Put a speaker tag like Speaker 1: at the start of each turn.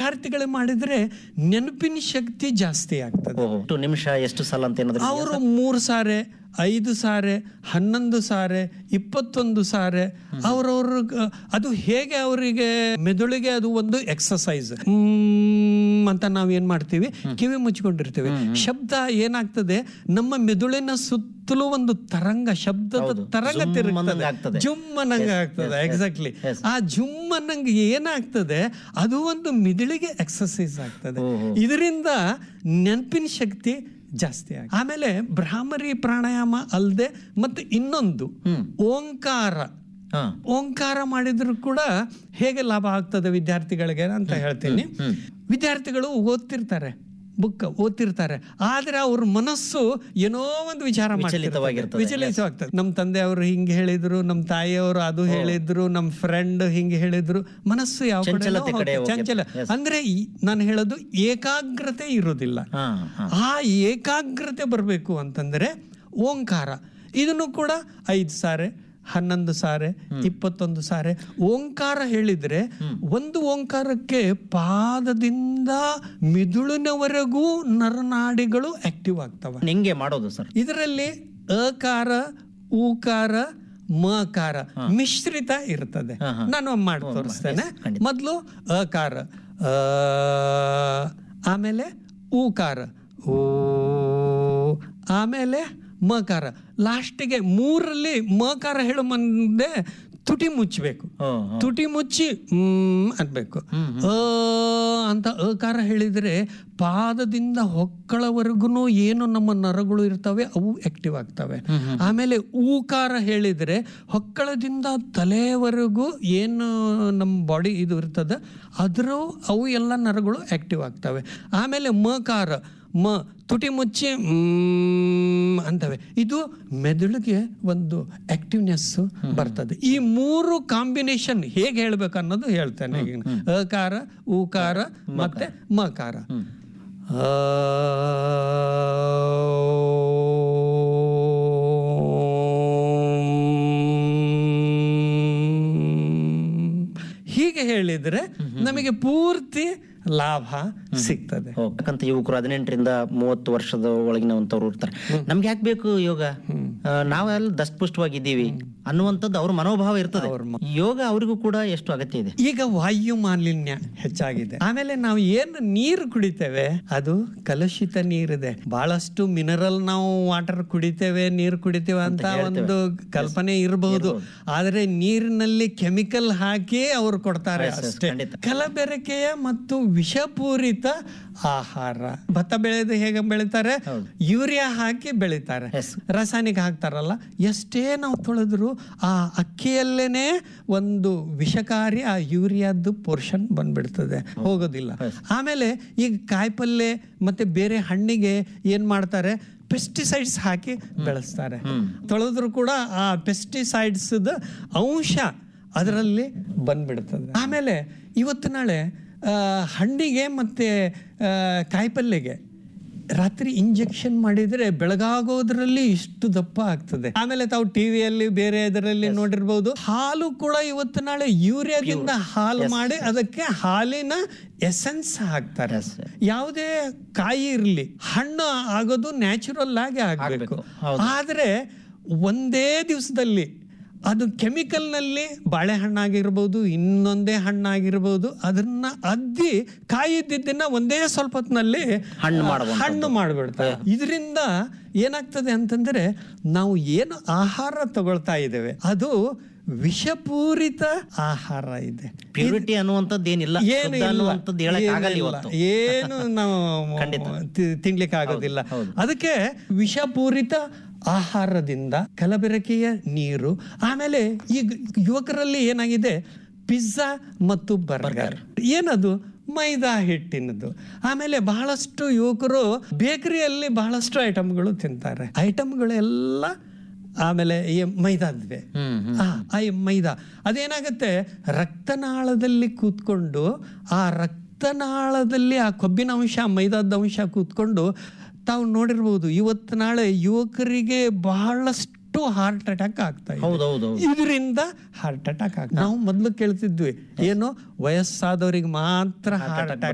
Speaker 1: ವಿದ್ಯಾರ್ಥಿಗಳು ಮಾಡಿದ್ರೆ ನೆನಪಿನ ಶಕ್ತಿ ಜಾಸ್ತಿ ಆಗ್ತದೆ
Speaker 2: ಓಹೋ ಎಷ್ಟು ನಿಮಿಷ ಎಷ್ಟು ಸಲ ಅಂತ ಏನಾದ್ರು
Speaker 1: ಅವರು ಮೂರು ಸಾರೆ ಐದು ಸಾರೆ ಹನ್ನೊಂದು ಸಾರೆ ಇಪ್ಪತ್ತೊಂದು ಸಾರೆ ಅವ್ರವ್ರ ಅದು ಹೇಗೆ ಅವರಿಗೆ ಮೆದುಳಿಗೆ ಅದು ಒಂದು ಎಕ್ಸಸೈಸ್ ಅಂತ ನಾವ್ ಏನ್ ಮಾಡ್ತೀವಿ ಕಿವಿ ಮುಚ್ಕೊಂಡಿರ್ತೀವಿ ಶಬ್ದ ಏನಾಗ್ತದೆ ನಮ್ಮ ಮೆದುಳಿನ ಸುತ್ತಲೂ ಒಂದು ತರಂಗ ಶಬ್ದದ
Speaker 2: ಹೌದು.
Speaker 1: ತರಂಗ
Speaker 2: ಜುಮ್
Speaker 1: ತಿರುಗ್ತದೆ
Speaker 2: ಅನ್ನಂಗ್ ಆಗ್ತದೆ.
Speaker 1: ಜುಮ್ ಅನ್ನಂಗ ಆಗ್ತದೆ ಎಕ್ಸಾಕ್ಟ್ಲಿ ಆ ಜುಮ್ ಅನ್ನಂಗೆ ಏನಾಗ್ತದೆ ಅದು ಒಂದು ಮಿದುಳಿಗೆ ಎಕ್ಸಸೈಸ್ ಆಗ್ತದೆ ಇದರಿಂದ ನೆನಪಿನ ಶಕ್ತಿ ಜಾಸ್ತಿ ಆಗ ಆಮೇಲೆ ಭ್ರಾಮರಿ ಪ್ರಾಣಾಯಾಮ ಅಲ್ಲದೆ ಮತ್ತೆ ಇನ್ನೊಂದು ಓಂಕಾರ
Speaker 2: ಹಾ
Speaker 1: ಓಂಕಾರ ಮಾಡಿದ್ರು ಕೂಡ ಹೇಗೆ ಲಾಭ ಆಗ್ತದೆ ವಿದ್ಯಾರ್ಥಿಗಳಿಗೆ ಅಂತ ಹೇಳ್ತೀನಿ ವಿದ್ಯಾರ್ಥಿಗಳು ಓದ್ತಿರ್ತಾರೆ ಬುಕ್ ಓದ್ತಿರ್ತಾರೆ ಆದ್ರೆ ಅವ್ರ ಮನಸ್ಸು ಏನೋ ಒಂದು ವಿಚಾರ ಮಾಡ್ತಿರ್ತದೆ.
Speaker 2: ವಿಚಲಿತವಾಗಿರ್ತದೆ.
Speaker 1: ವಿಚಲಿತವಾಗ್ತದೆ ನಮ್ಮ ತಂದೆ ಅವರು ಹಿಂಗೆ ಹೇಳಿದ್ರು ನಮ್ಮ ತಾಯಿಯವರು ಅದು ಹೇಳಿದ್ರು ನಮ್ಮ ಫ್ರೆಂಡ್ ಹಿಂಗೆ ಹೇಳಿದ್ರು ಮನಸ್ಸು ಯಾವ ಕಡೆನೋ
Speaker 2: ಚಂಚಲತೆ ಕಡೆ
Speaker 1: ಹೋಗ್ತದೆ. ಚಂಚಲ
Speaker 2: ಹೋಗುತ್ತೆ.
Speaker 1: ಅಂದ್ರೆ ಈ- ನಾನು ಹೇಳೋದು ಏಕಾಗ್ರತೆ ಇರುವುದಿಲ್ಲ
Speaker 2: ಹಾ ಹಾ
Speaker 1: ಆ ಏಕಾಗ್ರತೆ ಬರಬೇಕು ಅಂತಂದ್ರೆ ಓಂಕಾರ ಇದನ್ನು ಕೂಡ ಐದು ಸಾರೆ ಹನ್ನೊಂದು ಸಾರೆ ಇಪ್ಪತ್ತೊಂದು ಸಾರೆ ಓಂಕಾರ ಹೇಳಿದ್ರೆ ಒಂದು ಓಂಕಾರಕ್ಕೆ ಪಾದದಿಂದ ಮಿದುಳಿನವರೆಗೂ ನರನಾಡಿಗಳು ಆಕ್ಟಿವ್ ಆಗ್ತವೆ
Speaker 2: ಹೆಂಗೆ ಮಾಡೋದು ಸರ್
Speaker 1: ಇದರಲ್ಲಿ ಅಕಾರ ಊಕಾರ ಮಕಾರ ಮಿಶ್ರಿತ ಇರ್ತದೆ ನಾನು ಮಾಡಿ ತೋರಿಸ್ತೇನೆ ಮೊದಲು ಅಕಾರ ಅ, ಆಮೇಲೆ ಊಕಾರ ಓ ಆಮೇಲೆ ಮಕಾರ ಲಾಸ್ಟಿಗೆ ಮೂರಲ್ಲಿ ಮಕಾರ ಹೇಳೋ ಮುಂದೆ ತುಟಿ ಮುಚ್ಚಬೇಕು
Speaker 2: ಹ್ಮ್,
Speaker 1: ತುಟಿ ಮುಚ್ಚಿ ಹ್ಮ್ ಅನ್ಬೇಕು ಅ ಅಂತ ಅಕಾರ ಹೇಳಿದ್ರೆ ಪಾದದಿಂದ ಹೊಕ್ಕಳವರೆಗೂ ಏನು ನಮ್ಮ ನರಗಳು ಇರ್ತವೆ ಅವು ಆಕ್ಟಿವ್ ಆಗ್ತವೆ ಆಮೇಲೆ ಊಕಾರ ಹೇಳಿದ್ರೆ ಹೊಕ್ಕಳದಿಂದ ತಲೆಯವರೆಗೂ ಏನು ನಮ್ಮ ಬಾಡಿ ಇದು ಇರ್ತದೆ ಅದರ ಅವು ಎಲ್ಲ ನರಗಳು ಆಕ್ಟಿವ್ ಆಗ್ತವೆ ಆಮೇಲೆ ಮಕಾರ ಮ ತುಟಿ ಮುಚ್ಚಿ ಮ್ ಅಂತವೆ ಇದು ಮೆದುಳಿಗೆ ಒಂದು ಆಕ್ಟಿವ್ನೆಸ್ ಬರ್ತದೆ ಈ ಮೂರು ಕಾಂಬಿನೇಷನ್ ಹೇಗೆ ಹೇಳ್ಬೇಕು ಅನ್ನೋದು ಹೇಳ್ತೇನೆ ಈಗ ಅಕಾರ ಊಕಾರ ಮತ್ತೆ ಮಕಾರ ಆ, ಹೀಗೆ ಹೇಳಿದ್ರೆ ನಮಗೆ ಪೂರ್ತಿ ಲಾಭ ಸಿಗ್ತದೆ
Speaker 2: ಯಾಕಂತ ಯುವಕರು ಹದಿನೆಂಟರಿಂದ ಮೂವತ್ತು ವರ್ಷದ ಒಳಗಿನವಂತವ್ರು ಇರ್ತಾರೆ ನಮ್ಗೆ ಯಾಕೆ ಬೇಕು ಯೋಗ ಆ, ನಾವೆಲ್ಲ ದಷ್ಟಪುಷ್ಟವಾಗಿದ್ದೀವಿ ಅನ್ನುವಂಥದ್ದು ಅವ್ರ ಮನೋಭಾವ ಇರ್ತದೆ ಯೋಗ ಅವರಿಗೂ ಕೂಡ ಎಷ್ಟು ಅಗತ್ಯ ಇದೆ
Speaker 1: ಈಗ ವಾಯು ಮಾಲಿನ್ಯ ಹೆಚ್ಚಾಗಿದೆ ಆಮೇಲೆ ನಾವು ಏನು ನೀರು ಕುಡಿತೇವೆ ಅದು ಕಲುಷಿತ ನೀರಿದೆ ಬಹಳಷ್ಟು ಮಿನರಲ್ ನಾವು ವಾಟರ್ ಕುಡಿತೇವೆ ನೀರು ಕುಡಿತೇವೆ ಅಂತ ಒಂದು ಕಲ್ಪನೆ ಇರಬಹುದು ಆದ್ರೆ ನೀರಿನಲ್ಲಿ ಕೆಮಿಕಲ್ ಹಾಕಿ ಅವ್ರು ಕೊಡ್ತಾರೆ ಅಷ್ಟೇ
Speaker 2: ಖಂಡಿತ.
Speaker 1: ಕಲಬೆರಕೆಯ ಮತ್ತು ವಿಷಪೂರಿತ ಆಹಾರ ಭತ್ತ ಬೆಳೆದು ಹೇಗೆ ಬೆಳಿತಾರೆ ಯೂರಿಯಾ ಹಾಕಿ ಬೆಳಿತಾರೆ
Speaker 2: Yes.
Speaker 1: ರಾಸಾಯನಿಕ ಹಾಕ್ತಾರಲ್ಲ ಎಷ್ಟೇ ನಾವು ತೊಳೆದ್ರು ಆ ಅಕ್ಕಿಯಲ್ಲೇನೆ ಒಂದು ವಿಷಕಾರಿ ಆ ಯೂರಿಯಾದ್ದು ಪೋರ್ಷನ್ ಬಂದ್ಬಿಡ್ತದೆ ಹೋಗೋದಿಲ್ಲ ಆಮೇಲೆ ಈಗ ಕಾಯಿಪಲ್ಯ ಮತ್ತೆ ಬೇರೆ ಹಣ್ಣಿಗೆ ಏನ್ ಮಾಡ್ತಾರೆ ಪೆಸ್ಟಿಸೈಡ್ಸ್ ಹಾಕಿ ಬೆಳೆಸ್ತಾರೆ ತೊಳೆದ್ರು ಕೂಡ ಆ ಪೆಸ್ಟಿಸೈಡ್ಸ್ ಅಂಶ ಅದರಲ್ಲಿ ಬಂದ್ಬಿಡ್ತದೆ ಆಮೇಲೆ ಇವತ್ತು ನಾಳೆ ಆ, ಹಣ್ಣಿಗೆ ಮತ್ತೆ ಆ, ಕಾಯಿಪಲ್ಯಗೆ ರಾತ್ರಿ ಇಂಜೆಕ್ಷನ್ ಮಾಡಿದ್ರೆ ಬೆಳಗಾಗೋದ್ರಲ್ಲಿ ಇಷ್ಟು ದಪ್ಪ ಆಗ್ತದೆ ಆಮೇಲೆ ತಾವು ಟಿವಿಯಲ್ಲಿ ಬೇರೆ ಇದರಲ್ಲಿ ನೋಡಿರ್ಬಹುದು ಹಾಲು ಕೂಡ ಇವತ್ತು ನಾಳೆ ಯೂರಿಯಾದಿಂದ ಹಾಲು ಮಾಡಿ ಅದಕ್ಕೆ ಹಾಲಿನ ಎಸೆನ್ಸ್ ಹಾಕ್ತಾರೆ ಯಾವುದೇ ಕಾಯಿ ಇರಲಿ ಹಣ್ಣು ಆಗೋದು ನ್ಯಾಚುರಲ್ ಆಗಿ ಆಗ್ಬೇಕು ಆದ್ರೆ ಒಂದೇ ದಿವಸದಲ್ಲಿ ಅದು ಕೆಮಿಕಲ್ ನಲ್ಲಿ ಬಾಳೆಹಣ್ಣಾಗಿರ್ಬೋದು ಇನ್ನೊಂದೇ ಹಣ್ಣಾಗಿರ್ಬೋದು ಅದನ್ನ ಅದ್ದಿ ಕಾಯಿದ್ದನ್ನ ಒಂದೇ ಸ್ವಲ್ಪ ಹೊತ್ತಿನಲ್ಲಿ
Speaker 2: ಹಣ್ಣು ಮಾಡುವಂಥದ್ದು.
Speaker 1: ಹಣ್ಣು ಮಾಡಿಬಿಡ್ತಾರೆ ಇದರಿಂದ ಏನಾಗ್ತದೆ ಅಂತಂದ್ರೆ ನಾವು ಏನು ಆಹಾರ ತಗೊಳ್ತಾ ಇದ್ದೇವೆ ಅದು ವಿಷಪೂರಿತ ಆಹಾರ ಇದೆ
Speaker 2: ಪ್ಯೂರಿಟಿ ಅನ್ನುವಂಥದ್ದು ಏನಿಲ್ಲ
Speaker 1: ಏನು
Speaker 2: ಶುದ್ಧ
Speaker 1: ಇಲ್ಲ,
Speaker 2: ಅನ್ನುವಂಥದ್ದು ಹೇಳಕ್
Speaker 1: ಏನು
Speaker 2: ಆಗಲ್ಲ
Speaker 1: ಇಲ್ಲ.
Speaker 2: ಇವತ್ತು
Speaker 1: ಏನು ನಾವು ತಿ- ತಿನ್ಲಿಕ್ಕೆ ಆಗೋದಿಲ್ಲ ಅದಕ್ಕೆ ವಿಷಪೂರಿತ ಆಹಾರದಿಂದ ಕಲಬೆರಕೆಯ ನೀರು ಆಮೇಲೆ ಈಗ ಯುವಕರಲ್ಲಿ ಏನಾಗಿದೆ ಪಿಜ್ಜಾ ಮತ್ತು ಬರ್ಗರ್ ಏನದು ಮೈದಾ ಹಿಟ್ಟಿನದು ಆಮೇಲೆ ಬಹಳಷ್ಟು ಯುವಕರು ಬೇಕರಿಯಲ್ಲಿ ಬಹಳಷ್ಟು ಐಟಮ್ಗಳು ತಿಂತಾರೆ ಐಟಮ್ಗಳೆಲ್ಲ ಆಮೇಲೆ ಈ ಮೈದಾದ್ವೆ ಆ, ಆ ಈ ಮೈದಾ ಅದೇನಾಗುತ್ತೆ ರಕ್ತನಾಳದಲ್ಲಿ ಕೂತ್ಕೊಂಡು ಆ ರಕ್ತನಾಳದಲ್ಲಿ ಆ ಕೊಬ್ಬಿನ ಅಂಶ ಮೈದಾದ ಅಂಶ ಕೂತ್ಕೊಂಡು ತಾವು ನೋಡಿರ್ಬೋದು ಇವತ್ತು ನಾಳೆ ಯುವಕರಿಗೆ ಬಹಳಷ್ಟು ಹಾರ್ಟ್ ಅಟ್ಯಾಕ್ ಆಗ್ತಾ ಇದೆ
Speaker 2: ಹೌದೌದು
Speaker 1: ಇದರಿಂದ ಹಾರ್ಟ್ ಅಟ್ಯಾಕ್ ಆಗ್ತದೆ ನಾವು ಮೊದಲು ಕೇಳ್ತಿದ್ವಿ ಏನು ವಯಸ್ಸಾದವರಿಗೆ ಮಾತ್ರ ಹಾರ್ಟ್ ಅಟ್ಯಾಕ್